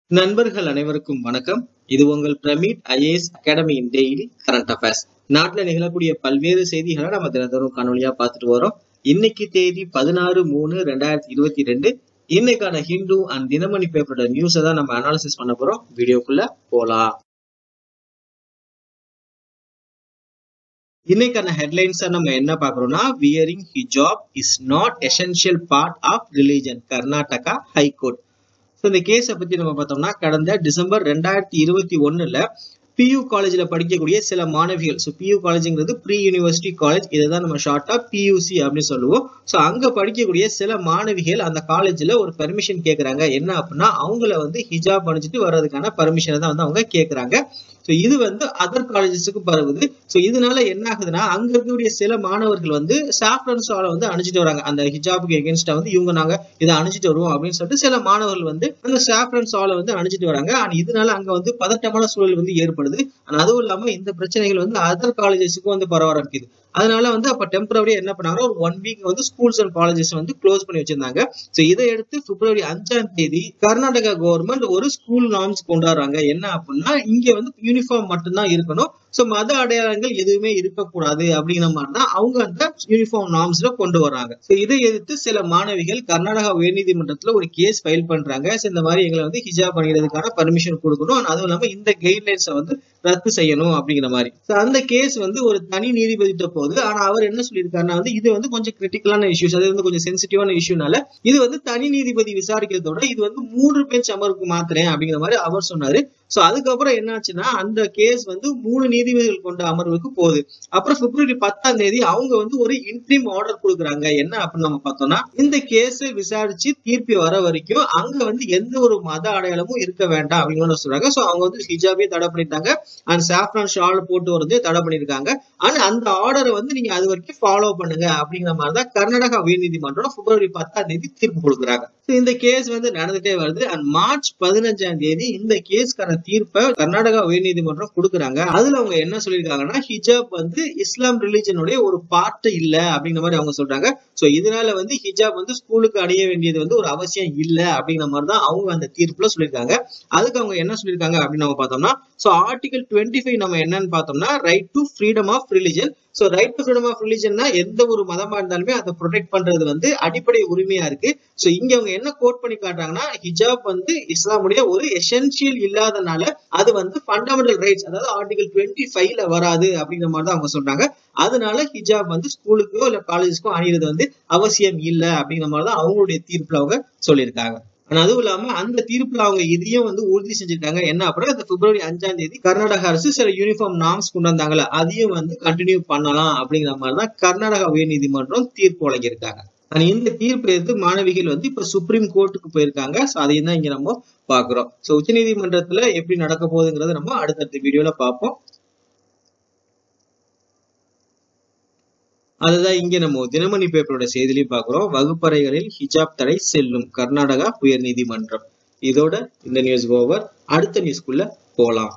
நண்பர்கள் அனைவருக்கும் வணக்கம் இது உங்கள் பிரமிட் ஐஏஎஸ் அகாடமியின் டெய்லி கரண்ட் அஃபேர்ஸ் நாட்டுல நிகழக்கூடிய பல்வேறு செய்திகளை நம்ம தினத்தோறும் காணொலியா பார்த்துட்டு வரோம் இன்னைக்கு தேதி பதினாறு மூணு ரெண்டாயிரத்தி இருபத்தி ரெண்டு இன்னைக்கான ஹிந்து அண்ட் தினமணி பேப்பரோட நியூஸை தான் நம்ம அனாலிசிஸ் பண்ண போறோம் வீடியோக்குள்ள போலாம் இன்னைக்கான ஹெட்லைன்ஸா நம்ம என்ன பாக்குறோம்னா wearing hijab is not essential part of religion Karnataka high court so இந்த கேஸை பத்தி நம்ம பார்த்தோம்னா கடந்த டிசம்பர் ரெண்டாயிரத்தி இருபத்தி ஒண்ணுல பியூ காலேஜ்ல படிக்கக்கூடிய சில மாணவிகள் ஸோ பியூ காலேஜ்ங்கிறது ப்ரீ யூனிவர்சிட்டி காலேஜ் இதை தான் நம்ம ஷார்ட்டா பியூசி அப்படின்னு சொல்லுவோம் ஸோ அங்க படிக்கக்கூடிய சில மாணவிகள் அந்த காலேஜ்ல ஒரு பெர்மிஷன் கேட்கறாங்க என்ன அப்படின்னா அவங்கள வந்து ஹிஜாப் அணிஞ்சிட்டு வர்றதுக்கான பர்மிஷனை தான் வந்து அவங்க கேட்கறாங்க ஸோ இது வந்து அதர் காலேஜஸுக்கு பரவுது ஸோ இதனால என்ன ஆகுதுன்னா அங்க இருக்கக்கூடிய சில மாணவர்கள் வந்து சாஃப்ரன் ஷாலை வந்து அணிஞ்சிட்டு வராங்க அந்த ஹிஜாபுக்கு எகென்ஸ்டா வந்து இவங்க நாங்க இதை அணிஞ்சிட்டு வருவோம் அப்படின்னு சொல்லிட்டு சில மாணவர்கள் வந்து அந்த சாஃப்ரன் ஷாலை வந்து அணிஞ்சிட்டு வராங்க ஆனா இதனால அங்க வந்து பதட்டமான சூழல் வந்து ஏற்படுது ஆனா அதுவும் இல்லாம இந்த பிரச்சனைகள் வந்து அதர் காலேஜஸுக்கும் வந்து பரவ ஆரம்பிக்குது அதனால வந்து அப்ப டெம்பரவரியா என்ன பண்ணாங்கன்னா ஒரு ஒன் வீக் வந்து ஸ்கூல்ஸ் அண்ட் காலேஜஸ் வந்து க்ளோஸ் பண்ணி வச்சிருந்தாங்க ஸோ இதை எடுத்து பிப்ரவரி அஞ்சாம் தேதி கர்நாடகா கவர்மெண்ட் ஒரு ஸ்கூல் நார்ம்ஸ் கொண்டு வராங்க என்ன அப்படின்னா இங்க வந்து யூனிஃபார்ம் மட்டும்தான் இருக்கணும் ஸோ மத அடையாளங்கள் எதுவுமே இருக்கக்கூடாது அப்படிங்கிற மாதிரி தான் அவங்க அந்த யூனிஃபார்ம் நார்ம்ஸ்ல கொண்டு வராங்க ஸோ இதை எதிர்த்து சில மாணவிகள் கர்நாடகா உயர்நீதிமன்றத்துல ஒரு கேஸ் ஃபைல் பண்றாங்க ஸோ இந்த மாதிரி எங்களை வந்து ஹிஜாப் பண்ணிக்கிறதுக்கான பர்மிஷன் கொடுக்கணும் அதுவும் இல்லாம இந்த கைட்லைன்ஸை வந்து ரத்து செய்யணும் அப்படிங்கிற மாதிரி ஸோ அந்த கேஸ் வந்து ஒரு தனி நீதிபதிட்ட போகுது ஆனா அவர் என்ன சொல்லியிருக்காருன்னா வந்து இது வந்து கொஞ்சம் கிரிட்டிக்கலான இஷ்யூஸ் அது வந்து கொஞ்சம் சென்சிட்டிவான இஷ்யூனால இது வந்து தனி நீதிபதி விசாரிக்கிறதோட இது வந்து மூன்று பெஞ்ச் அமர்வுக்கு மாத்துறேன் அப்படிங்கிற மாதிரி அவர் சொன்னாரு சோ அதுக்கப்புறம் என்னாச்சுன்னா அந்த கேஸ் வந்து மூணு நீதிபதிகள் கொண்ட அமர்வுக்கு போகுது அப்புறம் பிப்ரவரி பத்தாம் தேதி அவங்க வந்து ஒரு இன்ட்ரீம் ஆர்டர் கொடுக்குறாங்க என்ன அப்படின்னு நம்ம பார்த்தோம்னா இந்த கேஸை விசாரிச்சு தீர்ப்பு வர வரைக்கும் அங்க வந்து எந்த ஒரு மத அடையாளமும் இருக்க வேண்டாம் அப்படின்னு சொல்றாங்க சோ அவங்க வந்து ஹிஜாபே தடை பண்ணிட்டாங்க அண்ட் சாஃப்ரான் ஷால் போட்டு வரதே தடை பண்ணிருக்காங்க ஆனா அந்த ஆர்டரை வந்து நீங்க அது வரைக்கும் ஃபாலோ பண்ணுங்க அப்படிங்கிற மாதிரி தான் கர்நாடகா உயர்நீதிமன்றம் பிப்ரவரி பத்தாம் தேதி தீர்ப்பு கொடுக்குறாங்க இந்த கேஸ் வந்து நடந்துட்டே வருது அண்ட் மார்ச் பதினஞ்சாம் தேதி இந்த கேஸ்க்கான தீர்ப்பை கர்நாடகா உயர்நீதிமன்றம் கொடுக்குறாங்க அதுல அவங்க என்ன சொல்லியிருக்காங்கன்னா ஹிஜாப் வந்து இஸ்லாம் ரிலீஜனுடைய ஒரு பார்ட் இல்ல அப்படிங்கிற மாதிரி அவங்க சொல்றாங்க சோ இதனால வந்து ஹிஜாப் வந்து ஸ்கூலுக்கு அணிய வேண்டியது வந்து ஒரு அவசியம் இல்ல அப்படிங்கிற மாதிரி தான் அவங்க அந்த தீர்ப்புல சொல்லியிருக்காங்க அதுக்கு அவங்க என்ன சொல்லியிருக்காங்க அப்படின்னு நம்ம பார்த்தோம்னா சோ ஆர்டிகல் டுவெண்ட்டி ஃபைவ் நம்ம என்னன்னு பார்த்தோம்னா right to freedom of religion so right to freedom of ரிலிஜன்னா எந்த ஒரு மதமா இருந்தாலுமே அதை ப்ரொடெக்ட் பண்றது வந்து அடிப்படை உரிமையா இருக்கு சோ இங்க அவங்க என்ன கோட் பண்ணி காட்டுறாங்கன்னா ஹிஜாப் வந்து இஸ்லாமுடைய ஒரு எசென்சியல் இல்லாதனால அது வந்து ஃபண்டமெண்டல் ரைட்ஸ் அதாவது ஆர்டிகல் டுவெண்ட்டி ஃபைவ்ல வராது அப்படிங்கிற மாதிரி தான் அவங்க சொல்றாங்க அதனால ஹிஜாப் வந்து ஸ்கூலுக்கோ இல்ல காலேஜுக்கோ அணியிறது வந்து அவசியம் இல்லை அப்படிங்கிற மாதிரி தான் அவங்களுடைய தீர்ப்புல அவங்க சொல்லியிருக்காங்க ஆனா அதுவும் இல்லாம அந்த தீர்ப்புல அவங்க இதையும் வந்து உறுதி செஞ்சிருக்காங்க என்ன அப்படின்னா இந்த பிப்ரவரி அஞ்சாம் தேதி கர்நாடக அரசு சில யூனிஃபார்ம் நாம்ஸ் கொண்டு வந்தாங்கல்ல அதையும் வந்து கண்டினியூ பண்ணலாம் அப்படிங்கிற மாதிரி தான் கர்நாடகா உயர்நீதிமன்றம் தீர்ப்பு வழங்கியிருக்காங்க ஆனா இந்த தீர்ப்பு எடுத்து மாணவிகள் வந்து இப்ப சுப்ரீம் கோர்ட்டுக்கு போயிருக்காங்க சோ அதையும் தான் இங்க நம்ம பாக்குறோம் சோ உச்சநீதிமன்றத்துல எப்படி நடக்க போகுதுங்கிறத நம்ம அடுத்தடுத்த வீடியோல பார்ப்போம் அதுதான் இங்க நம்ம தினமணி பேப்பரோட செய்திலையும் பாக்குறோம் வகுப்பறைகளில் ஹிஜாப் தடை செல்லும் கர்நாடகா உயர் நீதிமன்றம் இதோட இந்த நியூஸ் ஓவர் அடுத்த நியூஸ்க்குள்ள போலாம்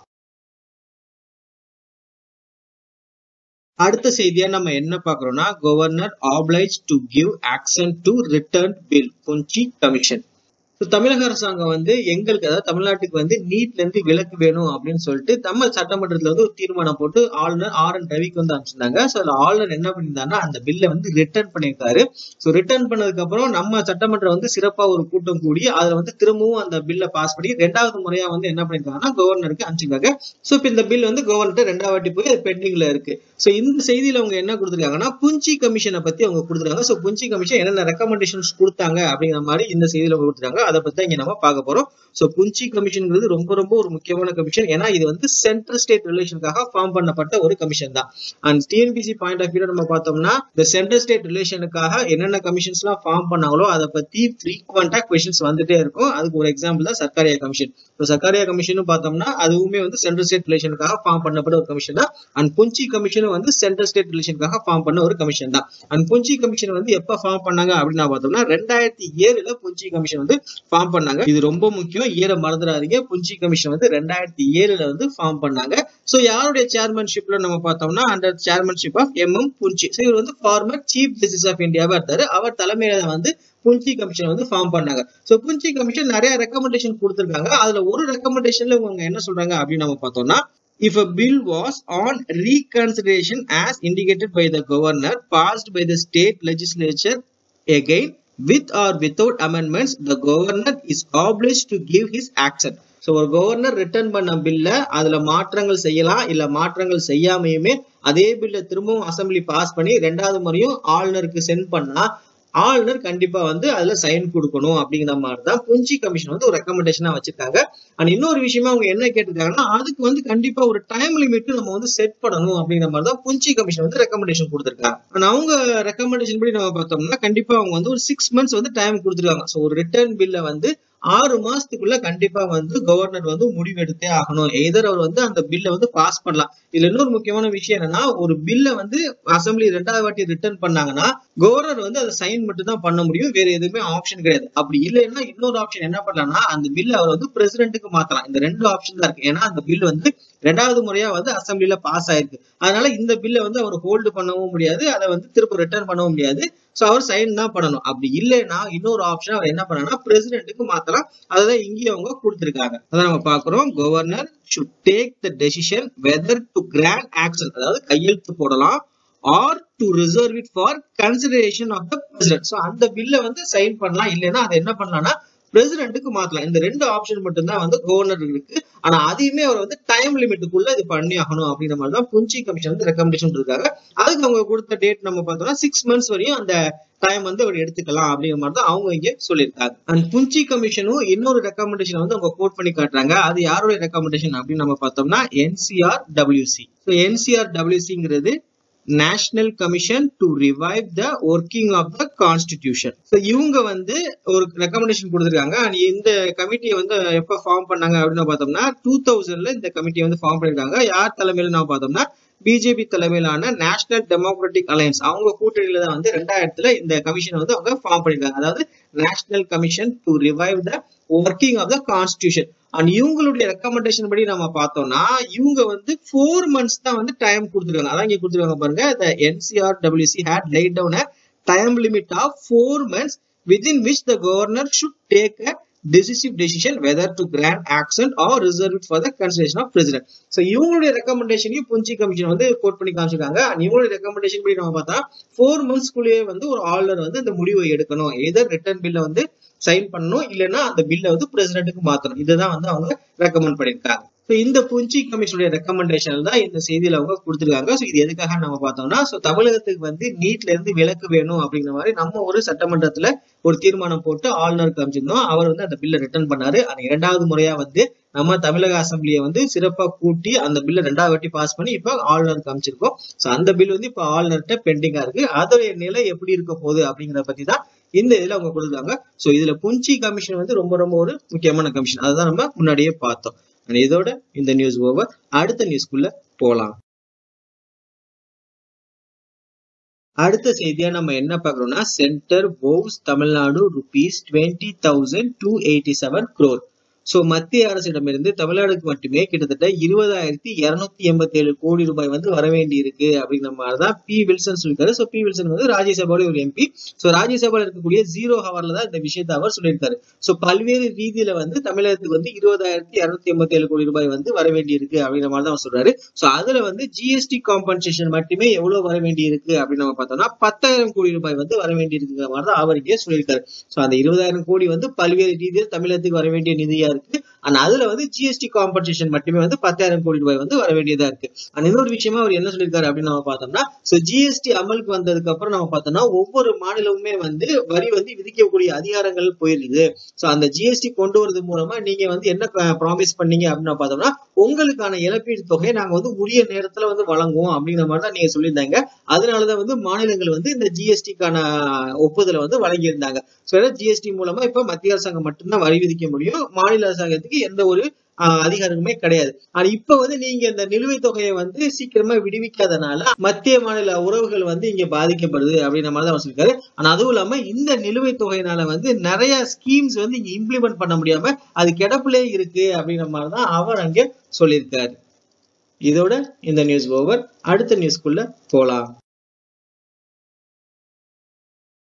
அடுத்த செய்தியா நம்ம என்ன பாக்குறோம்னா governor applies to give action to return bill Punchhi commission தமிழக அரசாங்கம் வந்து எங்களுக்கு அதாவது தமிழ்நாட்டுக்கு வந்து நீட்ல இருந்து விலக்கு வேணும் அப்படின்னு சொல்லிட்டு நம்ம சட்டமன்றத்துல வந்து ஒரு தீர்மானம் போட்டு ஆளுநர் ஆர் என் ரவிக்கு வந்து அனுப்பிச்சிருந்தாங்க ஸோ அதுல ஆளுநர் என்ன பண்ணியிருந்தாருன்னா அந்த பில்லை வந்து ரிட்டர்ன் பண்ணியிருக்காரு ஸோ ரிட்டர்ன் பண்ணதுக்கு அப்புறம் நம்ம சட்டமன்றம் வந்து சிறப்பா ஒரு கூட்டம் கூடி அதுல வந்து திரும்பவும் அந்த பில்லை பாஸ் பண்ணி ரெண்டாவது முறையா வந்து என்ன பண்ணிருக்காங்கன்னா கவர்னருக்கு அனுப்பிச்சிருக்காங்க ஸோ இப்போ இந்த பில் வந்து கவர்னர் ரெண்டாவது வாட்டி போய் பெண்டிங்ல இருக்கு ஸோ இந்த செய்தியில அவங்க என்ன கொடுத்துருக்காங்கன்னா புஞ்சி கமிஷனை பத்தி அவங்க கொடுத்துருக்காங்க ஸோ புஞ்சி கமிஷன் என்னென்ன ரெக்கமெண்டேஷன்ஸ் கொடுத்தாங்க அப்படிங்கிற மாதிரி இந்த செய்தியில கொடுத்துருக்காங்க அதை பத்தி இங்க நம்ம பார்க்க போறோம் சோ புஞ்சி கமிஷன்ங்கிறது ரொம்ப ரொம்ப ஒரு முக்கியமான கமிஷன் ஏன்னா இது வந்து சென்ட்ரல் ஸ்டேட் ரிலேஷனுக்காக ஃபார்ம் பண்ணப்பட்ட ஒரு கமிஷன் தான் and TNPSC point of view நம்ம பார்த்தோம்னா இந்த சென்ட்ரல் ஸ்டேட் ரிலேஷனுக்காக என்னென்ன கமிஷன்ஸ் எல்லாம் ஃபார்ம் பண்ணாங்களோ அதை பத்தி ஃப்ரீக்வெண்டா கொஸ்டின்ஸ் வந்துட்டே இருக்கும் அதுக்கு ஒரு எக்ஸாம்பிள் தான் சர்க்காரியா கமிஷன் இப்போ சர்க்காரியா கமிஷன் பார்த்தோம்னா அதுவுமே வந்து சென்ட்ரல் ஸ்டேட் ரிலேஷனுக்காக ஃபார்ம் பண்ணப்பட்ட ஒரு கமிஷன் தான் அண்ட் புஞ்சி கமிஷனும் வந்து சென்ட்ரல் ஸ்டேட் ரிலேஷனுக்காக ஃபார்ம் பண்ண ஒரு கமிஷன் தான் அண்ட் புஞ்சி கமிஷன் வந்து எப்ப ஃபார்ம் பண்ணாங்க அப்படின்னு பார்த்தோம்னா ரெண்டாயிரத்தி ஏழுல புஞ்சி கமிஷன் வந்து ஃபார்ம் பண்ணாங்க இது ரொம்ப முக்கியம் ஈர மறந்துடாதீங்க புஞ்சி கமிஷன் வந்து ரெண்டாயிரத்தி ஏழுல வந்து ஃபார்ம் பண்ணாங்க சோ யாருடைய சேர்மன்ஷிப்ல நம்ம பார்த்தோம்னா under chairmanship of M M Punchhi so இவர் வந்து ஃபார்மர் சீஃப் ஜஸ்டிஸ் ஆஃப் இந்தியாவா இருந்தாரு அவர் தலைமையில வந்து புஞ்சி கமிஷன் வந்து ஃபார்ம் பண்ணாங்க சோ புஞ்சி கமிஷன் நிறைய ரெக்கமெண்டேஷன் கொடுத்திருக்காங்க அதுல ஒரு ரெக்கமெண்டேஷன்ல இவங்க என்ன சொல்றாங்க அப்படின்னு நம்ம பார்த்தோம்னா if a bill was on reconsideration as indicated by the governor passed by the state legislature again with or without amendments the governor is obliged to give his action so ஒரு கவர்னர் ரிட்டர்ன் பண்ண பில்ல அதுல மாற்றங்கள் செய்யலாம் இல்ல மாற்றங்கள் செய்யாமையுமே அதே பில்ல திரும்பவும் அசம்பிளி பாஸ் பண்ணி ரெண்டாவது முறையும் ஆளுநருக்கு சென்ட் பண்ணா ஆளுநர் கண்டிப்பா வந்து அதுல சைன் கொடுக்கணும் அப்படிங்கிற மாதிரி தான் புஞ்சி கமிஷன் வந்து ஒரு ரெக்கமெண்டேஷனா வச்சிருக்காங்க அண்ட் இன்னொரு விஷயமா அவங்க என்ன கேட்டிருக்காங்கன்னா அதுக்கு வந்து கண்டிப்பா ஒரு டைம் லிமிட் நம்ம வந்து செட் பண்ணணும் அப்படிங்கிற மாதிரி தான் புஞ்சி கமிஷன் வந்து ரெக்கமெண்டேஷன் கொடுத்திருக்காங்க அண்ட் அவங்க ரெக்கமெண்டேஷன் படி நம்ம பார்த்தோம்னா கண்டிப்பா அவங்க வந்து ஒரு சிக்ஸ் மந்த்ஸ் வந்து டைம் கொடுத்துருக்காங்க ஸோ ஒரு ரிட்டர்ன் பில்ல வந்து ஆறு மாசத்துக்குள்ள கண்டிப்பா வந்து கவர்னர் வந்து முடிவு எடுத்தே ஆகணும் எதர் அவர் வந்து அந்த பில்ல வந்து பாஸ் பண்ணலாம் இதுல இன்னொரு முக்கியமான விஷயம் என்னன்னா ஒரு பில்ல வந்து அசம்பிளி ரெண்டாவது வாட்டி ரிட்டர்ன் பண்ணாங்கன்னா கவர்னர் வந்து அதை சைன் மட்டும் தான் பண்ண முடியும் வேற எதுவுமே ஆப்ஷன் கிடையாது அப்படி இல்லைன்னா இன்னொரு ஆப்ஷன் என்ன பண்ணலாம்னா அந்த பில்ல அவர் வந்து பிரசிடென்ட்டுக்கு மாத்தலாம் இந்த ரெண்டு ஆப்ஷன் தான் இருக்கு ஏன்னா அந்த பில் வந்து ரெண்டாவது முறையா வந்து அசம்பிளில பாஸ் ஆயிருக்கு அதனால இந்த பில்லை வந்து அவர் ஹோல்டு பண்ணவும் முடியாது அதை வந்து திரும்ப ரிட்டர்ன் பண்ணவும் முடியாது சோ அவர் சைன் தான் பண்ணணும் அப்படி இல்லைன்னா இன்னொரு ஆப்ஷன் அவர் என்ன பண்ணனா பிரசிடென்ட்டுக்கு மாத்தலாம் அதுதான் இங்கேயும் அவங்க கொடுத்திருக்காங்க அதான் நம்ம பாக்குறோம் governor should take the decision whether to grant action அதாவது கையெழுத்து போடலாம் or to reserve it for consideration of the president so அந்த பில்லை வந்து சைன் பண்ணலாம் இல்லைன்னா அதை என்ன பண்ணலாம்னா பிரசிடென்ட்டுக்கு மாத்தலாம் இந்த ரெண்டு ஆப்ஷன் மட்டும்தான் வந்து கவர்னர் இருக்கு ஆனா அதையுமே அவர் வந்து டைம் லிமிட்டுக்குள்ள இது பண்ணி ஆகணும் அப்படிங்கிற மாதிரி தான் புஞ்சி கமிஷன் வந்து ரெக்கமெண்டேஷன் இருக்காங்க அதுக்கு அவங்க கொடுத்த டேட் நம்ம பார்த்தோம்னா சிக்ஸ் மந்த்ஸ் வரையும் அந்த டைம் வந்து அவர் எடுத்துக்கலாம் அப்படிங்கிற மாதிரி தான் அவங்க இங்க சொல்லியிருக்காங்க அண்ட் புஞ்சி கமிஷனும் இன்னொரு ரெக்கமெண்டேஷன் வந்து அவங்க கோட் பண்ணி காட்டுறாங்க அது யாருடைய ரெக்கமெண்டேஷன் அப்படின்னு நம்ம பார்த்தோம்னா என்சிஆர் டபிள்யூசி ஸோ என்சிஆர் டபிள்யூசிங்கிறது national commission to revive the working of the constitution so இவங்க வந்து ஒரு ரெக்கமெண்டேஷன் கொடுத்துருக்காங்க அண்ட் இந்த கமிட்டியை வந்து எப்போ ஃபார்ம் பண்ணாங்க அப்படின்னு பார்த்தோம்னா டூ தௌசண்ட்ல இந்த கமிட்டியை வந்து ஃபார்ம் பண்ணிருக்காங்க யார் தலைமையில நான் பார்த்தோம்னா பிஜேபி தலைமையிலான நேஷனல் டெமோக்ராட்டிக் அலையன்ஸ் அவங்க கூட்டணியில தான் வந்து ரெண்டாயிரத்துல இந்த கமிஷன் வந்து அவங்க ஃபார்ம் பண்ணிருக்காங்க அதாவது national commission to revive the working of the constitution and இவங்களுடைய ரெக்கமெண்டேஷன் படி நம்ம பார்த்தோம்னா இவங்க வந்து ஃபோர் மந்த்ஸ் தான் வந்து டைம் கொடுத்துருக்காங்க அதான் இங்க கொடுத்துருக்காங்க பாருங்க the NCR WC had laid down a time limit of four months within which the governor should take a decisive decision whether to grant action or reserve it for the consideration of president. So இவங்களுடைய ரெக்கமெண்டேஷனையும் புஞ்சி commission வந்து code பண்ணி காமிச்சிருக்காங்க And இவங்களுடைய recommendation படி நம்ம பார்த்தா four மந்த்ஸ்க்குள்ளேயே வந்து ஒரு ஆளுநர் வந்து இந்த முடிவை எடுக்கணும் எதர் ரிட்டர்ன் பில்ல வந்து சைன் பண்ணணும் இல்லைன்னா அந்த பில்லை வந்து பிரசிடென்ட்டுக்கு மாத்தணும் இதுதான் வந்து அவங்க ரெக்கமெண்ட் பண்ணிருக்காங்க ஸோ இந்த புஞ்சி கமிஷனுடைய ரெக்கமெண்டேஷன் தான் இந்த செய்தியில அவங்க கொடுத்துருக்காங்க ஸோ இது எதுக்காக நம்ம பார்த்தோம்னா ஸோ தமிழகத்துக்கு வந்து நீட்ல இருந்து விலக்கு வேணும் அப்படிங்கிற மாதிரி நம்ம ஒரு சட்டமன்றத்துல ஒரு தீர்மானம் போட்டு ஆளுநருக்கு அமைச்சிருந்தோம் அவர் வந்து அந்த பில்லை ரிட்டர்ன் பண்ணாரு அந்த இரண்டாவது முறையா வந்து நம்ம தமிழக அசம்பிளியை வந்து சிறப்பா கூட்டி அந்த பில்லை ரெண்டாவது வாட்டி பாஸ் பண்ணி இப்ப ஆளுநருக்கு அமைச்சிருக்கோம் ஸோ அந்த பில் வந்து இப்ப ஆளுநர்கிட்ட பெண்டிங்கா இருக்கு அதோடைய நிலை எப்படி இருக்க போகுது அப்படிங்கிறத பத்தி தான் இந்த இதுல அவங்க கொடுக்குறாங்க ஸோ இதுல புஞ்சி கமிஷன் வந்து ரொம்ப ரொம்ப ஒரு முக்கியமான கமிஷன் அதுதான் நம்ம முன்னாடியே பார்த்தோம் And இதோட இந்த நியூஸ் ஓவர் அடுத்த நியூஸ்க்குள்ள போலாம் அடுத்த செய்தியா நம்ம என்ன பாக்குறோம்னா centre owes Tamil Nadu rupees twenty thousand two eighty seven crore so மத்திய அரசிடமிருந்து தமிழ்நாடுக்கு மட்டுமே கிட்டத்தட்ட இருபதாயிரத்தி இருநூத்தி எண்பத்தி ஏழு கோடி ரூபாய் வந்து வர வேண்டி இருக்கு அப்படிங்கிற மாதிரிதான் பி வில்சன் சொல்லியிருக்காரு சோ பி வில்சன் வந்து ராஜ்யசபாவில் ஒரு எம்பி சோ ராஜ்யசபாவில் இருக்கக்கூடிய ஜீரோ ஹவர்ல தான் இந்த விஷயத்தை அவர் சொல்லியிருக்காரு சோ பல்வேறு ரீதியில வந்து தமிழகத்துக்கு வந்து இருபதாயிரத்தி இருநூத்தி எண்பத்தி ஏழு கோடி ரூபாய் வந்து வர வேண்டி இருக்கு அப்படிங்கிற மாதிரி தான் அவர் சொல்றாரு சோ அதுல வந்து ஜிஎஸ்டி காம்பன்சேஷன் மட்டுமே எவ்வளவு வர வேண்டி இருக்கு அப்படின்னு நம்ம பார்த்தோம்னா பத்தாயிரம் கோடி ரூபாய் வந்து வர வேண்டி இருக்குங்கிற மாதிரி தான் அவர் இங்கே சொல்லியிருக்காரு சோ அந்த இருபதாயிரம் கோடி வந்து பல்வேறு ரீதியில் தமிழகத்துக்கு வர வேண்டிய நிதியா இருக்கு ஆனா அதுல வந்து ஜிஎஸ்டி காம்பன்சேஷன் மட்டுமே வந்து பத்தாயிரம் கோடி ரூபாய் வந்து வர வேண்டியதா இருக்கு ஆனா இன்னொரு விஷயமா அவர் என்ன சொல்லியிருக்காரு அப்படின்னு நம்ம பார்த்தோம்னா சோ ஜிஎஸ்டி அமலுக்கு வந்ததுக்கு அப்புறம் நம்ம பார்த்தோம்னா ஒவ்வொரு மாநிலமுமே வந்து வரி வந்து விதிக்கக்கூடிய அதிகாரங்கள் போயிருக்குது சோ அந்த ஜிஎஸ்டி கொண்டு வரது மூலமா நீங்க வந்து என்ன ப்ராமிஸ் பண்ணீங்க அப்படின்னு பார்த்தோம்னா உங்களுக்கான இழப்பீடு தொகையை நாங்க வந்து உரிய நேரத்துல வந்து வழங்குவோம் அப்படிங்கிற மாதிரி தான் நீங்க சொல்லியிருந்தாங்க அதனாலதான் வந்து மாநிலங்கள் வந்து இந்த ஜிஎஸ்டிக்கான ஒப்புதலை வந்து வழங்கியிருந்தாங்க சோ ஜிஎஸ்டி மூலமா இப்ப மத்திய அரசாங்கம் மட்டும்தான் வரி விதிக்க முடியும் மாநில அரசாங்கத்துக்கு எந்த ஒரு ஆஹ் அதிகாரமுமே கிடையாது ஆனா இப்ப வந்து நீங்க இந்த நிலுவைத் தொகையை வந்து சீக்கிரமா விடுவிக்காதனால மத்திய மாநில உறவுகள் வந்து இங்க பாதிக்கப்படுது அப்படின்ற மாதிரி தான் அவர் சொல்லியிருக்காரு ஆனா அதுவும் இல்லாம இந்த நிலுவைத் தொகையினால வந்து நிறைய ஸ்கீம்ஸ் வந்து இங்க இம்ப்ளிமெண்ட் பண்ண முடியாம அது கிடப்பிலே இருக்கு அப்படின்ற மாதிரி தான் அவர் அங்க சொல்லியிருக்காரு இதோட இந்த நியூஸ் ஓவர் அடுத்த நியூஸ்க்குள்ள போலாம்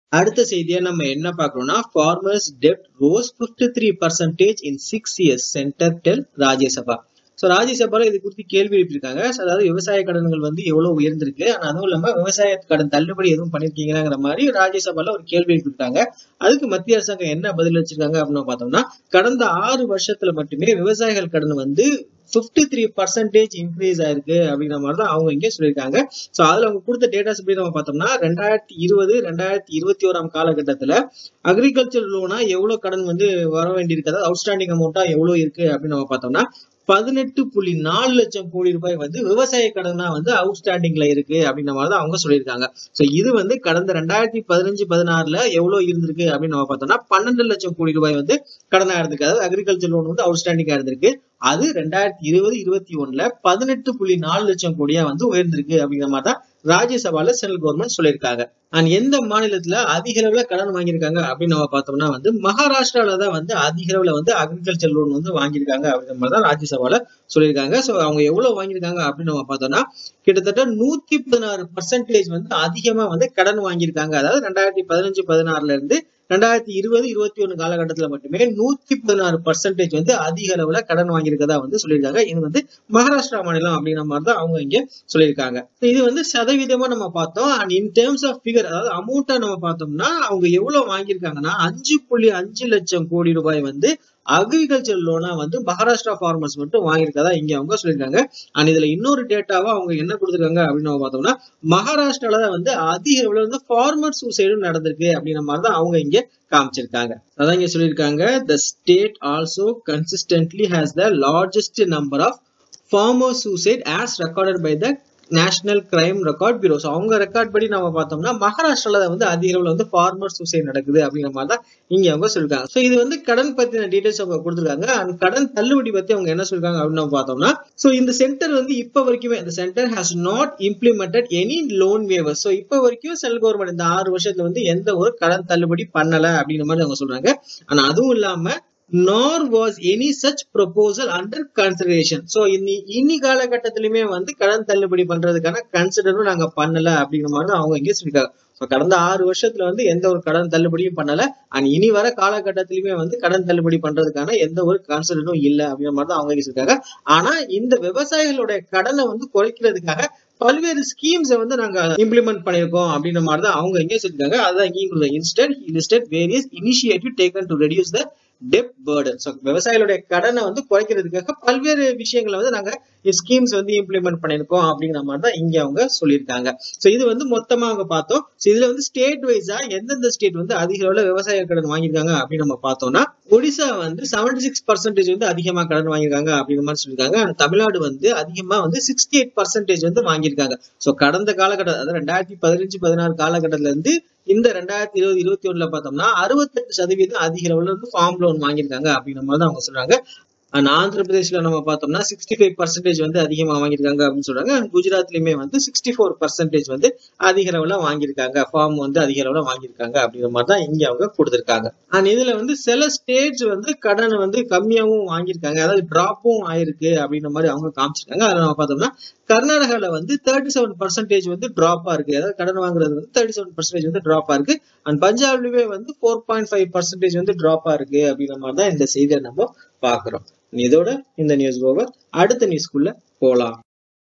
அடுத்த செய்தியா நம்ம என்ன பார்க்கறோம்னா ஃபார்மர்ஸ் டெப்ட் rose fifty three percentage in six years centre tell Rajya Sabha so ராஜ்யசபால இது குறித்து கேள்வி எழுப்பியிருக்காங்க So, அதாவது விவசாய கடன்கள் வந்து எவ்வளவு உயர்ந்திருக்கு ஆனா அதுவும் இல்லாம விவசாய கடன் தள்ளுபடி எதுவும் பண்ணிருக்கீங்களாங்கிற மாதிரி ராஜ்யசபால ஒரு கேள்வி எழுப்பியிருக்காங்க அதுக்கு மத்திய அரசாங்கம் என்ன பதில் வச்சிருக்காங்க அப்படின்னு பார்த்தோம்னா கடந்த ஆறு வருஷத்துல மட்டுமே விவசாயிகள் கடன் வந்து பிப்டி த்ரீ பர்சன்டேஜ் இன்க்ரீஸ் ஆயிருக்கு அப்படிங்கிற மாதிரி தான் அவங்க இங்கே சொல்லியிருக்காங்க ஸோ அதுல அவங்க கொடுத்த டேட்டாஸ் எப்படி நம்ம பார்த்தோம்னா ரெண்டாயிரத்தி இருபது ரெண்டாயிரத்தி இருபத்தி ஓராம் காலகட்டத்துல அக்ரிகல்ச்சர் லோனா எவ்வளவு கடன் வந்து வர வேண்டியிருக்கு அதாவது அவுட்ஸ்டாண்டிங் அமௌண்டா எவ்வளவு இருக்கு அப்படின்னு நம்ம பார்த்தோம்னா பதினெட்டு புள்ளி நாலு லட்சம் கோடி ரூபாய் வந்து விவசாய கடனா வந்து அவுட்ஸ்டாண்டிங்ல இருக்கு அப்படின்ற மாதிரி தான் அவங்க சொல்லியிருக்காங்க சோ இது வந்து கடந்த ரெண்டாயிரத்தி பதினஞ்சு பதினாறுல எவ்வளவு இருந்திருக்கு அப்படின்னு நம்ம பார்த்தோம்னா பன்னெண்டு லட்சம் கோடி ரூபாய் வந்து கடனா இருந்திருக்கு அதாவது அக்ரிகல்ச்சர் லோன் வந்து அவுட்ஸ்டாண்டிங்கா இருந்திருக்கு அது ரெண்டாயிரத்தி இருபது இருபத்தி ஒண்ணுல பதினெட்டு புள்ளி நாலு லட்சம் கோடியா வந்து உயர்ந்திருக்கு அப்படிங்கிற மாதிரி தான் ராஜ்யசபால சென்ட்ரல் கவர்மெண்ட் சொல்லியிருக்காங்க அண்ட் எந்த மாநிலத்துல அதிக அளவுல கடன் வாங்கியிருக்காங்க அப்படின்னு நம்ம பார்த்தோம்னா வந்து மகாராஷ்டிரால தான் வந்து அதிக அளவுல வந்து அக்ரிகல்ச்சர் லோன் வந்து வாங்கியிருக்காங்க அப்படிங்கிற மாதிரி தான் ராஜ்யசபால சொல்லியிருக்காங்க சோ அவங்க எவ்வளவு வாங்கியிருக்காங்க அப்படின்னு நம்ம பார்த்தோம்னா கிட்டத்தட்ட நூத்தி பதினாறு பர்சன்டேஜ் வந்து அதிகமா வந்து கடன் வாங்கியிருக்காங்க அதாவது ரெண்டாயிரத்தி பதினஞ்சு பதினாறுல இருந்து ரெண்டாயிரத்தி இருபது இருபத்தி ஒண்ணு காலகட்டத்துல மட்டுமே நூத்தி பதினாறு பர்சன்டேஜ் வந்து அதிக அளவுல கடன் வாங்கியிருக்கதா வந்து சொல்லியிருக்காங்க இது வந்து மகாராஷ்டிரா மாநிலம் அப்படிங்கிற மாதிரி தான் அவங்க இங்க சொல்லியிருக்காங்க இது வந்து சதவீதமா நம்ம பார்த்தோம் and in terms of figure அதாவது அமௌண்ட்டை நம்ம பார்த்தோம்னா அவங்க எவ்வளவு வாங்கியிருக்காங்கன்னா அஞ்சு புள்ளி அஞ்சு லட்சம் கோடி ரூபாய் வந்து அக்ரிகல்ச்சர் லோனா வந்து மகாராஷ்டிரா ஃபார்மர்ஸ் மட்டும் வாங்கியிருக்கதா இங்க அவங்க சொல்லியிருக்காங்க அண்ட் இதுல இன்னொரு டேட்டாவா அவங்க என்ன கொடுத்துருக்காங்க அப்படின்னு நம்ம பார்த்தோம்னா மகாராஷ்டிரால தான் வந்து அதிக அளவுல வந்து ஃபார்மர் சூசைடும் நடந்திருக்கு அப்படிங்கிற மாதிரி தான் அவங்க இங்க காமிச்சிருக்காங்க அதான் இங்க சொல்லியிருக்காங்க the state also consistently has the largest number of farmer suicide as recorded by the national crime record bureau so அவங்க ரெக்கார்ட் படி நம்ம பார்த்தோம்னா மகாராஷ்டிரால வந்து அதிக அளவில் வந்து ஃபார்மர் சூசைட் நடக்குது அப்படிங்கிற மாதிரி தான் இங்க அவங்க சொல்லிருக்காங்க ஸோ இது வந்து கடன் பத்தின டீடைல்ஸ் அவங்க கொடுத்துருக்காங்க அண்ட் கடன் தள்ளுபடி பத்தி அவங்க என்ன சொல்லிருக்காங்க அப்படின்னு நம்ம பார்த்தோம்னா ஸோ இந்த சென்டர் வந்து இப்ப வரைக்குமே இந்த centre has not implemented any loan waiver so இப்ப வரைக்கும் சென்ட்ரல் கவர்மெண்ட் இந்த ஆறு வருஷத்துல வந்து எந்த ஒரு கடன் தள்ளுபடி பண்ணல அப்படிங்கிற மாதிரி அவங்க சொல்றாங்க ஆனா அதுவும் இல்லாம nor was any such proposal under consideration so இன்னி இனி காலகட்டத்திலுமே வந்து கடன் தள்ளுபடி பண்றதுக்கான கன்சிடரும் நாங்க பண்ணல அப்படிங்கிற மாதிரி தான் அவங்க இங்கே சொல்லியிருக்காங்க ஸோ கடந்த ஆறு வருஷத்துல வந்து எந்த ஒரு கடன் தள்ளுபடியும் பண்ணல அண்ட் இனி வர காலகட்டத்திலுமே வந்து கடன் தள்ளுபடி பண்றதுக்கான எந்த ஒரு கன்சிடரும் இல்ல அப்படிங்கிற மாதிரி தான் அவங்க இங்கே சொல்லியிருக்காங்க ஆனா இந்த விவசாயிகளுடைய கடனை வந்து குறைக்கிறதுக்காக பல்வேறு ஸ்கீம்ஸை வந்து நாங்க இம்ப்ளிமெண்ட் பண்ணிருக்கோம் அப்படின்ற மாதிரி தான் அவங்க இங்கே சொல்லியிருக்காங்க அதுதான் இங்கேயும் கொடுத்தாங்க instant listed various initiative taken to reduce the debt burden so விவசாயிகளுடைய கடனை வந்து குறைக்கிறதுக்காக பல்வேறு விஷயங்களை வந்து நாங்க ஸ்கீம்ஸ் வந்து இம்ப்ளிமெண்ட் பண்ணிருக்கோம் அப்படிங்கிற மாதிரி தான் இங்க அவங்க சொல்லியிருக்காங்க ஸோ இது வந்து மொத்தமா அவங்க பார்த்தோம் ஸோ இதுல வந்து ஸ்டேட் வைஸா எந்தெந்த ஸ்டேட் வந்து அதிக அளவுல விவசாய கடன் வாங்கியிருக்காங்க அப்படின்னு நம்ம பார்த்தோம்னா ஒடிசா வந்து செவன்டி சிக்ஸ் பர்சன்டேஜ் வந்து அதிகமா கடன் வாங்கியிருக்காங்க அப்படிங்கிற மாதிரி சொல்லியிருக்காங்க அண்ட் தமிழ்நாடு வந்து அதிகமா வந்து சிக்ஸ்டி எயிட் பர்சன்டேஜ் வந்து வாங்கியிருக்காங்க ஸோ கடந்த காலகட்டம் அதாவது ரெண்டாயிரத்தி பதினஞ்சு பதினாறு காலகட்டத்துல இருந்து இந்த ரெண்டாயிரத்தி இருபது இருபத்தி ஒண்ணுல பார்த்தோம்னா அறுபத்தெட்டு சதவீதம் அதிக அளவுல வந்து ஃபார்ம் லோன் வாங்கியிருக்காங்க அப்படிங்கிற மாதிரி தான் அவங்க சொல்றாங்க அண்ட் ஆந்திர பிரதேஷ்ல நம்ம பார்த்தோம்னா சிக்ஸ்டி ஃபைவ் பர்சன்டேஜ் வந்து அதிகமா வாங்கியிருக்காங்க அப்படின்னு சொல்றாங்க அண்ட் குஜராத்லயுமே வந்து சிக்ஸ்டி ஃபோர் பர்சன்டேஜ் வந்து அதிக அளவுல வாங்கியிருக்காங்க ஃபார்ம் வந்து அதிக அளவுல வாங்கியிருக்காங்க அப்படிங்கிற மாதிரி தான் இங்க அவங்க கொடுத்திருக்காங்க அண்ட் இதுல வந்து சில ஸ்டேட்ஸ் வந்து கடனை வந்து கம்மியாவும் வாங்கியிருக்காங்க அதாவது டிராப்பும் ஆயிருக்கு அப்படின்ற மாதிரி அவங்க காமிச்சிருக்காங்க அதுல நம்ம பார்த்தோம்னா கர்நாடகால வந்து தேர்ட்டி செவன் பர்சன்டேஜ் வந்து டிராப்பா இருக்கு அதாவது கடன் வாங்குறது வந்து தேர்ட்டி செவன் பர்சன்டேஜ் வந்து டிராப்பா இருக்கு அண்ட் பஞ்சாப்லயுமே வந்து ஃபோர் பாயிண்ட் ஃபைவ் பர்சன்டேஜ் வந்து டிராப்பா இருக்கு அப்படிங்கிற மாதிரி தான் இந்த செய்தியை நம்ம பாக்குறோம் இதோட இந்த நியூஸ் ஓவர் அடுத்த நியூஸ்க்குள்ள போலாம்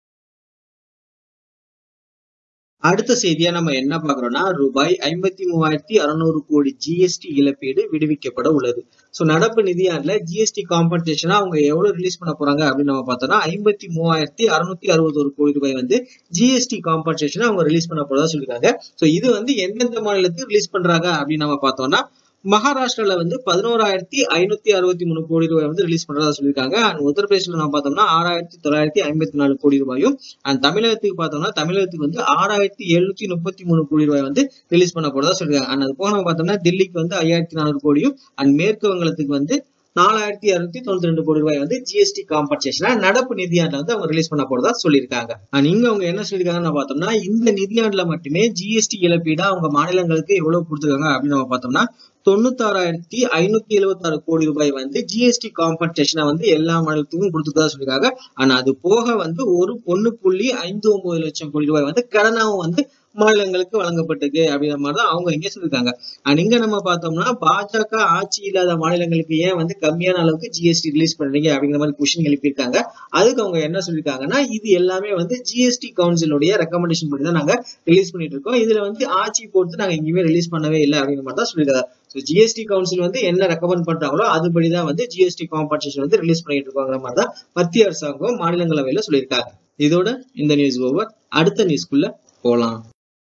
அடுத்த செய்தியா நம்ம என்ன பாக்குறோம்னா ரூபாய் ஐம்பத்தி மூவாயிரத்தி அறுநூறு கோடி ஜிஎஸ்டி இழப்பீடு விடுவிக்கப்பட உள்ளது சோ நடப்பு நிதியாண்டுல ஜிஎஸ்டி காம்பன்சேஷனா அவங்க எவ்வளவு ரிலீஸ் பண்ண போறாங்க அப்படின்னு நம்ம பார்த்தோம்னா ஐம்பத்தி மூவாயிரத்தி அறுநூத்தி அறுபது ஒரு கோடி ரூபாய் வந்து ஜிஎஸ்டி காம்பன்சேஷனா அவங்க ரிலீஸ் பண்ண போறதா சொல்லிருக்காங்க சோ இது வந்து எந்தெந்த மாநிலத்துக்கு ரிலீஸ் பண்றாங்க அப்படின்னு நம்ம பார்த்தோம்னா மகாராஷ்டிரால வந்து பதினோராயிரத்தி ஐநூத்தி அறுபத்தி மூணு கோடி ரூபாய் வந்து ரிலீஸ் பண்றதா சொல்லியிருக்காங்க அண்ட் உத்தரப்பிரதேசல நம்ம பார்த்தோம்னா ஆறாயிரத்தி தொள்ளாயிரத்தி ஐம்பத்தி நாலு கோடி ரூபாயும் அண்ட் தமிழகத்துக்கு பார்த்தோம்னா தமிழகத்துக்கு வந்து ஆறாயிரத்தி எழுநூத்தி முப்பத்தி மூணு கோடி ரூபாய் வந்து ரிலீஸ் பண்ண போறதா சொல்லியிருக்காங்க அண்ட் அது போக நம்ம பார்த்தோம்னா தில்லிக்கு வந்து ஐயாயிரத்தி நானூறு கோடியும் அண்ட் மேற்கு வங்கத்துக்கு வந்து நாலாயிரத்தி இருநூத்தி தொண்ணூத்தி ரெண்டு கோடி ரூபாய் வந்து ஜிஎஸ்டி காம்பன்சேஷனா நடப்பு நிதியாண்டுல வந்து அவங்க ரிலீஸ் பண்ண போறதா சொல்லியிருக்காங்க அண்ட் இங்க அவங்க என்ன சொல்லியிருக்காங்கன்னு பார்த்தோம்னா இந்த நிதியாண்டுல மட்டுமே ஜிஎஸ்டி இழப்பீடா அவங்க மாநிலங்களுக்கு எவ்வளவு கொடுத்துருக்காங்க அப்படின்னு நம்ம பார்த்தோம்னா தொண்ணூத்தாறாயிரத்தி ஐநூத்தி எழுபத்தி ஆறு கோடி ரூபாய் வந்து ஜிஎஸ்டி காம்பன்சேஷனை வந்து எல்லா மாநிலத்துக்கும் கொடுத்துருக்கதா சொல்லியிருக்காங்க ஆனா அது போக வந்து ஒரு ஒண்ணு புள்ளி ஐந்து ஒன்பது லட்சம் கோடி ரூபாய் வந்து கடனாவும் வந்து மாநிலங்களுக்கு வழங்கப்பட்டிருக்கு அப்படிங்கிற மாதிரி தான் அவங்க இங்க சொல்லியிருக்காங்க அண்ட் இங்க நம்ம பார்த்தோம்னா பாஜக ஆட்சி இல்லாத மாநிலங்களுக்கு ஏன் வந்து கம்மியான அளவுக்கு ஜிஎஸ்டி ரிலீஸ் பண்றீங்க அப்படிங்கிற மாதிரி கொஸ்டின் எழுப்பியிருக்காங்க அதுக்கு அவங்க என்ன சொல்லியிருக்காங்கன்னா இது எல்லாமே வந்து ஜிஎஸ்டி கவுன்சிலுடைய ரெக்கமெண்டேஷன் படி தான் நாங்க ரிலீஸ் பண்ணிட்டு இருக்கோம் இதுல வந்து ஆட்சி பொறுத்து நாங்க எங்கேயுமே ரிலீஸ் பண்ணவே இல்லை அப்படிங்கிற மாதிரி தான் சொல்லியிருக்காங்க ஸோ ஜிஎஸ்டி கவுன்சில் வந்து என்ன ரெக்கமெண்ட் பண்றாங்களோ அதுபடி தான் வந்து ஜிஎஸ்டி காம்பன்சேஷன் வந்து ரிலீஸ் பண்ணிட்டு இருக்கோங்கிற மாதிரி தான் மத்திய அரசாங்கம் மாநிலங்களவையில சொல்லியிருக்காங்க இதோட இந்த நியூஸ் ஓவர் அடுத்த நியூஸ்க்குள்ள போலாம்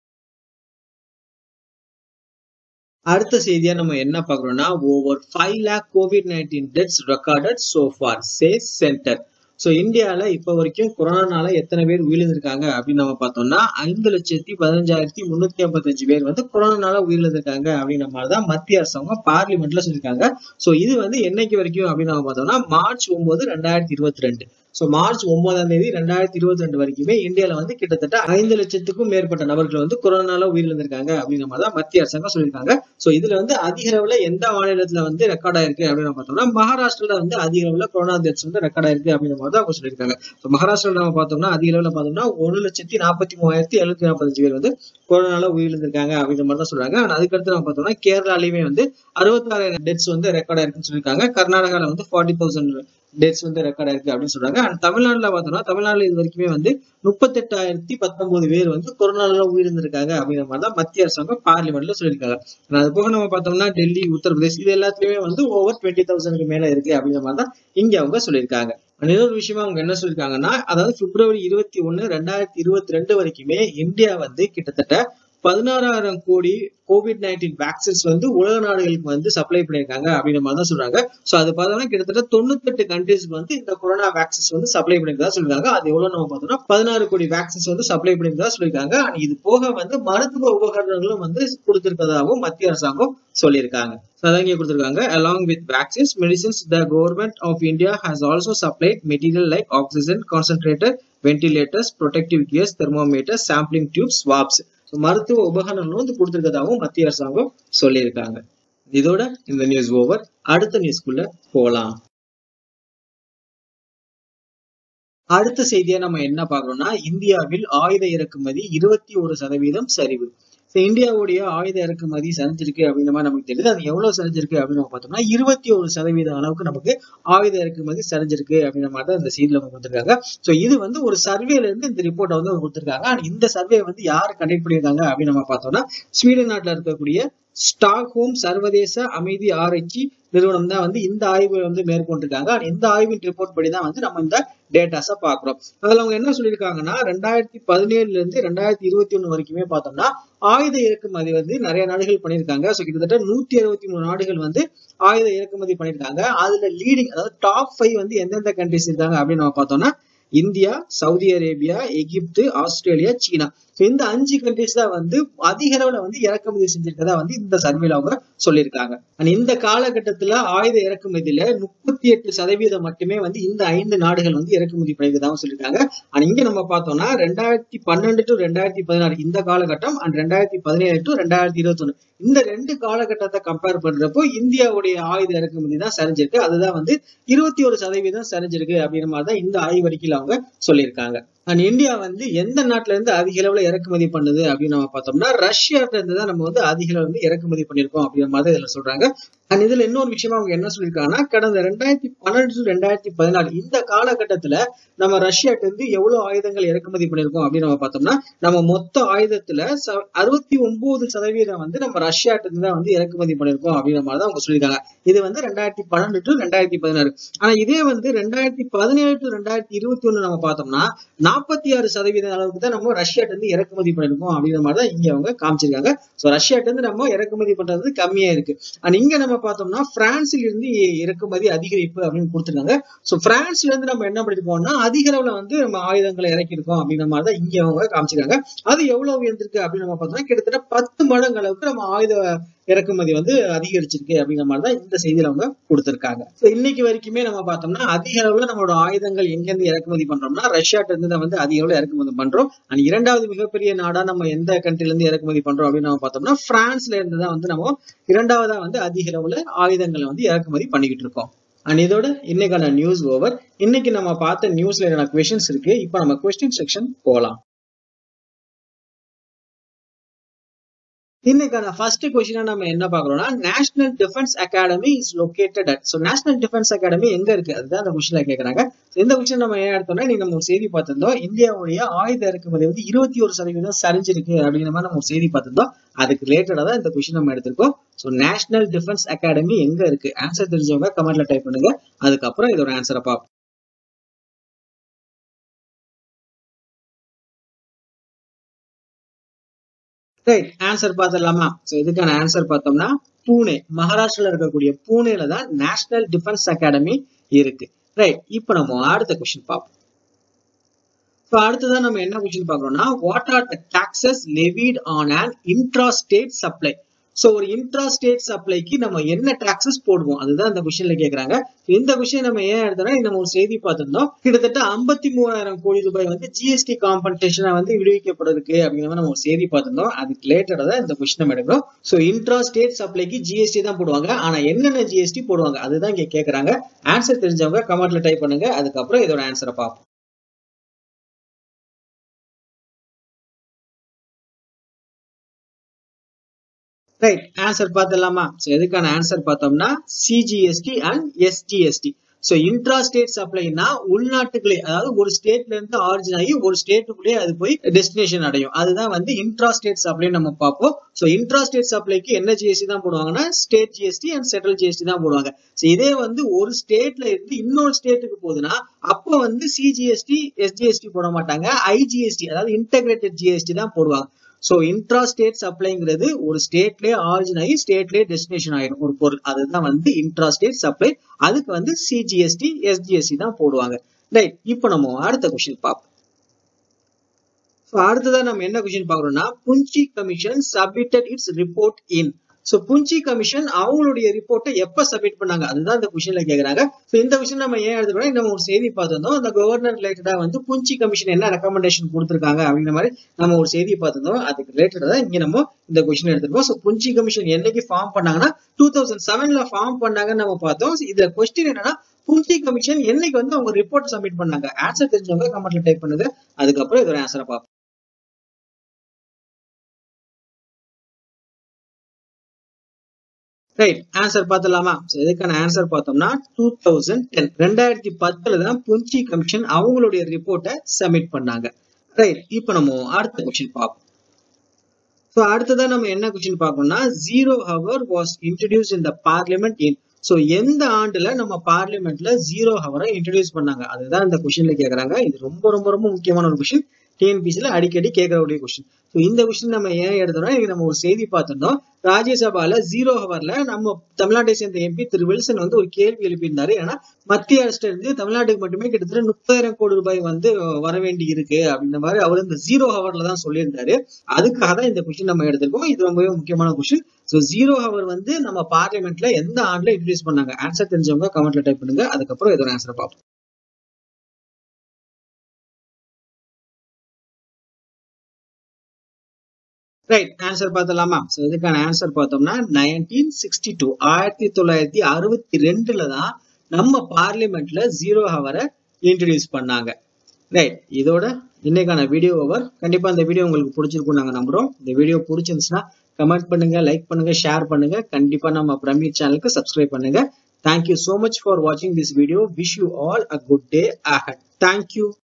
அடுத்த செய்தியா நம்ம என்ன பாக்குறோம்னா over five lakh COVID nineteen deaths recorded so far says centre so இந்தியால இப்ப வரைக்கும் கொரோனானால எத்தனை பேர் உயிரிழந்திருக்காங்க அப்படின்னு நம்ம பார்த்தோம்னா ஐந்து லட்சத்தி பதினஞ்சாயிரத்தி முன்னூத்தி ஐம்பத்தஞ்சு பேர் வந்து கொரோனானால உயிரிழந்திருக்காங்க அப்படிங்கிற மாதிரி தான் மத்திய அரசாங்கம் பார்லிமெண்ட்ல சொல்லியிருக்காங்க ஸோ இது வந்து என்னைக்கு வரைக்கும் அப்படின்னு நம்ம பார்த்தோம்னா மார்ச் ஒன்பது ரெண்டாயிரத்தி இருபத்தி ரெண்டு ஸோ மார்ச் ஒன்பதாம் தேதி ரெண்டாயிரத்தி இருபத்தி ரெண்டு வரைக்குமே இந்தியால வந்து கிட்டத்தட்ட ஐந்து லட்சத்துக்கும் மேற்பட்ட நபர்கள் வந்து கொரோனால உயிரிழந்திருக்காங்க அப்படிங்கிற மாதிரி தான் மத்திய அரசாங்கம் சொல்லியிருக்காங்க ஸோ இதுல வந்து அதிக அளவுல எந்த மாநிலத்துல வந்து ரெக்கார்ட் ஆயிருக்கு அப்படின்னு பார்த்தோம்னா மகாராஷ்டிரால வந்து அதிக அளவுல கொரோனா டெத்ஸ் வந்து ரெக்கார்ட் ஆயிருக்கு அப்படிங்கிற மாதிரி தான் அவங்க சொல்லியிருக்காங்க ஸோ மகாராஷ்டிரால நம்ம பார்த்தோம்னா அதிக அளவுல பார்த்தோம்னா ஒரு லட்சத்தி நாற்பத்தி மூவாயிரத்தி எழுநூத்தி நாற்பத்தஞ்சு பேர் வந்து கொரோனால உயிரிழந்திருக்காங்க அப்படிங்கிற மாதிரி தான் சொல்றாங்க ஆனா அதுக்கடுத்து நம்ம பார்த்தோம்னா கேரளாலையுமே வந்து அறுபத்தாறாயிரம் டெத்ஸ் வந்து ரெக்கார்ட் ஆயிருக்குன்னு சொல்லியிருக்காங்க கர்நாடகால வந்து ஃபார்ட்டி தௌசண்ட் டேட்ஸ் வந்து ரெக்கார்ட் ஆயிருக்கு அப்படின்னு சொல்றாங்க அண்ட் தமிழ்நாட்டுல பார்த்தோம்னா தமிழ்நாடுல இது வரைக்குமே வந்து முப்பத்தெட்டாயிரத்தி பத்தொன்பது பேர் வந்து கொரோனால உயிரிழந்திருக்காங்க அப்படிங்கிற மாதிரி தான் மத்திய அரசாங்கம் பார்லிமெண்ட்ல சொல்லியிருக்காங்க அது போக நம்ம பார்த்தோம்னா டெல்லி உத்தரப்பிரதேஷ் இது எல்லாத்துலயுமே வந்து ஓவர் டுவெண்ட்டி தௌசண்ட்க்கு மேல இருக்கு அப்படிங்கிற மாதிரி தான் இங்க அவங்க சொல்லியிருக்காங்க இன்னொரு விஷயமா அவங்க என்ன சொல்லியிருக்காங்கன்னா அதாவது பிப்ரவரி இருபத்தி ஒண்ணு ரெண்டாயிரத்தி இருபத்தி ரெண்டு வரைக்குமே இந்தியா வந்து கிட்டத்தட்ட பதினாறாயிரம் கோடி கோவிட் நைன்டீன் வேக்சின்ஸ் வந்து உலக நாடுகளுக்கு வந்து சப்ளை பண்ணியிருக்காங்க அப்படின்ற மாதிரி தான் சொல்றாங்க ஸோ அது பார்த்தோம்னா கிட்டத்தட்ட தொண்ணூத்தெட்டு கண்ட்ரீஸ்க்கு வந்து இந்த கொரோனா வேக்சின்ஸ் வந்து சப்ளை பண்ணிருக்கதா சொல்லியிருக்காங்க அது எவ்வளவு நம்ம பார்த்தோம்னா பதினாறு கோடி வேக்சின்ஸ் வந்து சப்ளை பண்ணிருக்கதா சொல்லியிருக்காங்க அண்ட் இது போக வந்து மருத்துவ உபகரணங்களும் வந்து கொடுத்திருக்கதாகவும் மத்திய அரசாங்கம் சொல்லியிருக்காங்க அதான் இங்கே கொடுத்திருக்காங்க along with vaccines medicines the government of india has also supplied material like oxygen concentrator ventilators protective gears thermometers sampling tubes swabs so மருத்துவ உபகரணங்களும் வந்து கொடுத்திருக்கதாகவும் மத்திய அரசாங்கம் சொல்லியிருக்காங்க இதோட இந்த நியூஸ் ஓவர் அடுத்த நியூஸ்க்குள்ள போலாம் அடுத்த செய்தியா நம்ம என்ன பார்க்கறோம்னா இந்தியாவில் ஆயுத இறக்குமதி இருபத்தி ஒரு சதவீதம் சரிவு ஸோ இந்தியாவுடைய ஆயுத இறக்குமதி சரிஞ்சிருக்கு அப்படின்ற மாதிரி நமக்கு தெரியுது அது எவ்வளவு சரிஞ்சிருக்கு அப்படின்னு நம்ம பார்த்தோம்னா இருபத்தி ஒரு சதவீதம் அளவுக்கு நமக்கு ஆயுத இறக்குமதி சரிஞ்சிருக்கு அப்படின்ற மாதிரி தான் இந்த செய்தியில அவங்க கொடுத்துருக்காங்க ஸோ இது வந்து ஒரு சர்வேல இருந்து இந்த ரிப்போர்ட்டை வந்து கொடுத்துருக்காங்க அண்ட் இந்த சர்வே வந்து யார் கண்டக்ட் பண்ணியிருக்காங்க அப்படின்னு நம்ம பார்த்தோம்னா ஸ்வீடன் நாட்டில் இருக்கக்கூடிய ஸ்டாக்ஹோம் சர்வதேச அமைதி ஆராய்ச்சி நிறுவனம் தான் வந்து இந்த ஆய்வை வந்து மேற்கொண்டிருக்காங்க இந்த ஆய்வின் ரிப்போர்ட் படி தான் வந்து நம்ம இந்த டேட்டாஸை பாக்குறோம் அதுல அவங்க என்ன சொல்லியிருக்காங்கன்னா ரெண்டாயிரத்தி பதினேழுல இருந்து ரெண்டாயிரத்தி இருபத்தி ஒண்ணு வரைக்குமே பார்த்தோம்னா ஆயுத இறக்குமதி வந்து நிறைய நாடுகள் பண்ணியிருக்காங்க ஸோ கிட்டத்தட்ட நூத்தி அறுபத்தி மூணு நாடுகள் வந்து ஆயுத இறக்குமதி பண்ணியிருக்காங்க அதுல லீடிங் அதாவது டாப் ஃபைவ் வந்து எந்தெந்த கண்ட்ரிஸ் இருக்காங்க அப்படின்னு நம்ம பார்த்தோம்னா இந்தியா சவுதி அரேபியா எகிப்து ஆஸ்திரேலியா சீனா இந்த அஞ்சு கண்ட்ரிஸ் தான் வந்து அதிக அளவுல வந்து இறக்குமதி செஞ்சிருக்கதா வந்து இந்த சர்வேல அவங்க சொல்லியிருக்காங்க அண்ட் இந்த காலகட்டத்துல ஆயுத இறக்குமதியில முப்பத்தி எட்டு சதவீதம் மட்டுமே வந்து இந்த ஐந்து நாடுகள் வந்து இறக்குமதி பண்ணியிருக்கதாகவும் சொல்லியிருக்காங்க அண்ட் இங்க நம்ம பார்த்தோம்னா ரெண்டாயிரத்தி பன்னெண்டு டு ரெண்டாயிரத்தி பதினாறு இந்த காலகட்டம் அண்ட் ரெண்டாயிரத்தி பதினேழு டு ரெண்டாயிரத்தி இருபத்தி ஒண்ணு இந்த ரெண்டு காலகட்டத்தை கம்பேர் பண்றப்போ இந்தியாவுடைய ஆயுத இறக்குமதி தான் சரிஞ்சிருக்கு அதுதான் வந்து இருபத்தி ஒரு சதவீதம் சரிஞ்சிருக்கு அப்படின்ற மாதிரி தான் இந்த ஆய்வறிக்கையில் அவங்க சொல்லியிருக்காங்க அண்ட் இந்தியா வந்து எந்த நாட்டுல இருந்து அதிக அளவுல இறக்குமதி பண்ணுது அப்படின்னு நம்ம பார்த்தோம்னா ரஷ்யாட்ட இருந்து தான் நம்ம வந்து அதிக அளவு வந்து இறக்குமதி பண்ணிருக்கோம் அப்படிங்கிற மாதிரி இதுல சொல்றாங்க அண்ட் இதுல இன்னொரு விஷயமா அவங்க என்ன சொல்லியிருக்காங்கன்னா கடந்த ரெண்டாயிரத்தி பன்னெண்டு டு ரெண்டாயிரத்தி பதினாலு இந்த காலகட்டத்துல நம்ம ரஷ்யாட்ட இருந்து எவ்வளவு ஆயுதங்கள் இறக்குமதி பண்ணிருக்கோம் அப்படின்னு நம்ம பார்த்தோம்னா நம்ம மொத்த ஆயுதத்துல அறுபத்தி ஒன்பது சதவீதம் வந்து நம்ம ரஷ்யாட்ட இருந்து தான் வந்து இறக்குமதி பண்ணிருக்கோம் அப்படிங்கிற மாதிரி தான் அவங்க சொல்லியிருக்காங்க இது வந்து ரெண்டாயிரத்தி பன்னெண்டு டு ரெண்டாயிரத்தி பதினாறு ஆனா இதே வந்து ரெண்டாயிரத்தி பதினேழு டு ரெண்டாயிரத்தி இருபத்தி ஒண்ணு நம்ம பார்த்தோம்னா நாற்பத்தி ஆறு சதவீத அளவுக்கு தான் நம்ம ரஷ்யாட்ட இருந்து இறக்குமதி பண்ணிருக்கோம் அப்படிங்கிற மாதிரி தான் இங்க அவங்க காமிச்சிருக்காங்க சோ ரஷ்யாட்ட இருந்து நம்ம இறக்குமதி பண்றது கம்மியா இருக்கு அண்ட் இங்க நம்ம பார்த்தோம்னா பிரான்ஸ்ல இருந்து இறக்குமதி அதிகரிப்பு அப்படின்னு கொடுத்துருக்காங்க சோ பிரான்ஸ்ல இருந்து நம்ம என்ன பண்ணிருக்கோம்னா அதிக அளவுல வந்து நம்ம ஆயுதங்களை இறக்கிருக்கோம் அப்படிங்கிற மாதிரி தான் இங்க அவங்க காமிச்சிருக்காங்க அது எவ்வளவு உயர்ந்திருக்கு அப்படின்னு நம்ம பார்த்தோம்னா கிட்டத்தட்ட பத்து மடங்கு அளவுக்கு நம்ம ஆயுத இறக்குமதி வந்து அதிகரிச்சிருக்கு அப்படிங்கிற மாதிரி தான் இந்த செய்தியில அவங்க கொடுத்திருக்காங்க ஸோ இன்னைக்கு வரைக்குமே நம்ம பார்த்தோம்னா அதிக அளவுல நம்மளோட ஆயுதங்கள் எங்கிருந்து இறக்குமதி பண்றோம்னா ரஷ்யாட்ட இருந்து தான் வந்து அதிக அளவுல இறக்குமதி பண்றோம் அண்ட் இரண்டாவது மிகப்பெரிய நாடா நம்ம எந்த கண்ட்ரில இருந்து இறக்குமதி பண்றோம் அப்படின்னு நம்ம பார்த்தோம்னா பிரான்ஸ்ல இருந்து தான் வந்து நம்ம இரண்டாவதா வந்து அதிக அளவுல ஆயுதங்களை வந்து இறக்குமதி பண்ணிக்கிட்டு இருக்கோம் அண்ட் இதோட இன்னைக்கான நியூஸ் ஓவர் இன்னைக்கு நம்ம பார்த்த நியூஸ்ல என்ன கொஸ்டின்ஸ் இருக்கு இப்போ நம்ம கொஸ்டின் செக்ஷன் போகலாம் இன்னைக்கான ஃபர்ஸ்ட் கொஸ்டினா நம்ம என்ன பாக்குறோம்னா national defence academy is located at so national defence academy எங்க இருக்கு அதுதான் அந்த கொஸ்டின்ல கேக்குறாங்க So, இந்த கொஸ்டின் நம்ம ஏன் எடுத்தோம்னா நீ நம்ம ஒரு செய்தி பார்த்திருந்தோம் இந்தியாவுடைய ஆயுத இறக்குமதி வந்து இருபத்தி ஒரு சதவீதம் சரிஞ்சிருக்கு அப்படிங்கிற மாதிரி நம்ம ஒரு செய்தி பார்த்திருந்தோம் அதுக்கு ரிலேட்டடா தான் இந்த கொஸ்டின் நம்ம எடுத்திருக்கோம் ஸோ நேஷனல் டிஃபென்ஸ் அகாடமி எங்க இருக்கு ஆன்சர் தெரிஞ்சவங்க கமெண்ட்ல டைப் பண்ணுங்க அதுக்கப்புறம் இதோட ஆன்சரை பார்ப்போம் ரைட் ஆன்சர் பார்த்துடலாமா ஸோ இதுக்கான ஆன்சர் பார்த்தோம்னா பூனே மகாராஷ்டிரால இருக்கக்கூடிய பூனேல தான் நேஷனல் டிஃபென்ஸ் அகாடமி இருக்கு ரைட் இப்போ நம்ம அடுத்த கொஸ்டின் பார்ப்போம் ஸோ அடுத்ததான் நம்ம என்ன கொஸ்டின் பார்க்கறோம்னா what are the taxes levied on an intra state supply so ஒரு இன்ட்ரா ஸ்டேட் சப்ளைக்கு நம்ம என்ன டாக்ஸஸ் போடுவோம் அதுதான் இந்த கொஸ்டின்ல கேக்குறாங்க இந்த கொஸ்டின் நம்ம ஏன் எடுத்தோம்னா நம்ம ஒரு செய்தி பார்த்திருந்தோம் கிட்டத்தட்ட ஐம்பத்தி மூணாயிரம் கோடி ரூபாய் வந்து ஜிஎஸ்டி காம்பன்சேஷனா வந்து விடுவிக்கப்படுறதுக்கு அப்படிங்கிற மாதிரி நம்ம ஒரு செய்தி பார்த்திருந்தோம் அதுக்கு ரிலேட்டடா தான் இந்த கொஸ்டின் நம்ம எடுக்கிறோம் ஸோ இன்ட்ரா ஸ்டேட் சப்ளைக்கு ஜிஎஸ்டி தான் போடுவாங்க ஆனா என்னென்ன ஜிஎஸ்டி போடுவாங்க அதுதான் இங்க கேக்குறாங்க ஆன்சர் தெரிஞ்சவங்க கமெண்ட்ல டைப் பண்ணுங்க அதுக்கப்புறம் இதோட ஆன்சரை பார்ப்போம் ரைட் ஆன்சர் பார்த்துடலாமா ஸோ எதுக்கான ஆன்சர் பார்த்தோம்னா CGST and SGST so intra state சப்ளைனா உள்நாட்டுக்குள்ளே அதாவது ஒரு ஸ்டேட்ல இருந்து ஆரிஜின் ஆகி ஒரு ஸ்டேட்டுக்குள்ளேயே அது போய் டெஸ்டினேஷன் அடையும் அதுதான் வந்து இன்ட்ரா ஸ்டேட் சப்ளை நம்ம பார்ப்போம் ஸோ இன்ட்ரா ஸ்டேட் சப்ளைக்கு என்ன ஜிஎஸ்டி தான் போடுவாங்கன்னா state GST and central GST தான் போடுவாங்க ஸோ இதே வந்து ஒரு ஸ்டேட்ல இருந்து இன்னொரு ஸ்டேட்டுக்கு போகுதுன்னா அப்போ வந்து சிஜிஎஸ்டி எஸ்ஜிஎஸ்டி போட மாட்டாங்க ஐஜிஎஸ்டி அதாவது இன்டகிரேட்டட் ஜிஎஸ்டி தான் போடுவாங்க ஸோ இன்ட்ரா ஸ்டேட் சப்ளைங்கிறது ஒரு ஸ்டேட்லயே ஆரிஜின் ஆகி ஸ்டேட்லயே டெஸ்டினேஷன் ஆயிடும் ஒரு பொருள் அதுதான் வந்து இன்ட்ரா ஸ்டேட் சப்ளை அதுக்கு வந்து சிஜிஎஸ்டி எஸ்ஜிஎஸ்டி தான் போடுவாங்க ரைட் இப்போ நம்ம அடுத்த கொஸ்டின் பார்ப்போம் ஸோ அடுத்ததா நம்ம என்ன கொஸ்டின் பார்க்குறோம்னா Punchhi commission submitted its report in so Punchhi commission அவங்களுடைய ரிப்போர்ட்டை எப்ப சப்மிட் பண்ணாங்க அதுதான் இந்த கொஸ்டின்ல கேக்குறாங்க ஸோ இந்த கொஸ்டின் நம்ம ஏன் எழுதுறோம் நம்ம ஒரு செய்தி பார்த்திருந்தோம் அந்த கவர்னர் ரிலேட்டடா வந்து புஞ்சி கமிஷன் என்ன ரெக்கமெண்டேஷன் கொடுத்துருக்காங்க அப்படிங்கிற மாதிரி நம்ம ஒரு செய்தி பார்த்திருந்தோம் அதுக்கு ரிலேட்டடா தான் இங்க நம்ம இந்த கொஸ்டின் எடுத்துருக்கோம் ஸோ புஞ்சி கமிஷன் என்னைக்கு ஃபார்ம் பண்ணாங்கன்னா டூ தௌசண்ட் செவன்ல ஃபார்ம் பண்ணாங்கன்னு நம்ம பார்த்தோம் இதுல கொஸ்டின் என்னன்னா புஞ்சி கமிஷன் என்னைக்கு வந்து அவங்க ரிப்போர்ட் சப்மிட் பண்ணாங்க ஆன்சர் தெரிஞ்சவங்க கமெண்ட்ல டைப் பண்ணுங்க அதுக்கப்புறம் இதோட ஆன்சரை பார்ப்போம் ரைட் ஆன்சர் பார்த்தலாமா இதுக்கான ஆன்சர் பார்த்தோம்னா டூ தௌசண்ட் டென் ரெண்டாயிரத்தி பத்துல தான் புஞ்சி கமிஷன் அவங்களுடைய ரிப்போர்ட்டை சப்மிட் பண்ணாங்க ரைட் இப்போ நம்ம அடுத்த கொஸ்டின் பார்ப்போம் ஸோ அடுத்ததான் நம்ம என்ன கொஸ்டின் பார்க்கணும்னா zero hour was introduce in the parliament in so எந்த ஆண்டுல நம்ம பார்லிமெண்ட்ல ஜீரோ ஹவரை இன்ட்ரடியூஸ் பண்ணாங்க அதுதான் இந்த கொஸ்டின்ல கேக்குறாங்க இது ரொம்ப ரொம்ப ரொம்ப முக்கியமான ஒரு கொஸ்டின் டிஎன்பிசில அடிக்கடி கேட்கக்கூடிய கொஸ்டின் ஸோ இந்த கொஸ்டின் நம்ம ஏன் எடுத்தோம்னா இன்னைக்கு நம்ம ஒரு செய்தி பார்த்திருந்தோம் ராஜ்யசபால ஜீரோ ஹவர்ல நம்ம தமிழ்நாட்டை சேர்ந்த எம்பி திரு வில்சன் வந்து ஒரு கேள்வி எழுப்பியிருந்தாரு ஏன்னா மத்திய அரசுல இருந்து தமிழ்நாட்டுக்கு மட்டுமே கிட்டத்தட்ட முப்பதாயிரம் கோடி ரூபாய் வந்து வர வேண்டி இருக்கு அப்படின்ற மாதிரி அவர் இந்த ஜீரோ ஹவர்ல தான் சொல்லியிருந்தாரு அதுக்காக தான் இந்த கொஸ்டின் நம்ம எடுத்திருக்கோம் இது ரொம்பவே முக்கியமான கொஸ்டின் ஸோ ஜீரோ ஹவர் வந்து நம்ம பார்லிமெண்ட்ல எந்த ஆண்டுல இன்ட்ரடியூஸ் பண்ணாங்க ஆன்சர் தெரிஞ்சவங்க கமெண்ட்ல டைப் பண்ணுங்க அதுக்கப்புறம் இதோட ஆன்சர் பார்ப்போம் ரைட் ஆன்சர் பார்த்தலாமா ஸோ இதுக்கான ஆன்சர் பார்த்தோம்னா நைன்டீன் சிக்ஸ்டி டூ ஆயிரத்தி தொள்ளாயிரத்தி அறுபத்தி ரெண்டுல தான் நம்ம பார்லிமெண்ட்ல ஜீரோ ஹவரை இன்ட்ரடியூஸ் பண்ணாங்க ரைட் இதோட இன்னைக்கான வீடியோ ஓவர் கண்டிப்பா இந்த வீடியோ உங்களுக்கு பிடிச்சிருக்கும் நாங்க நம்புறோம் இந்த வீடியோ பிடிச்சிருந்துச்சுன்னா கமெண்ட் பண்ணுங்க லைக் பண்ணுங்க ஷேர் பண்ணுங்க கண்டிப்பா நம்ம பிரமீர் சேனலுக்கு சப்ஸ்கிரைப் பண்ணுங்க தேங்க்யூ சோ மச் ஃபார் வாட்சிங் this video wish you all a good day ahead thank you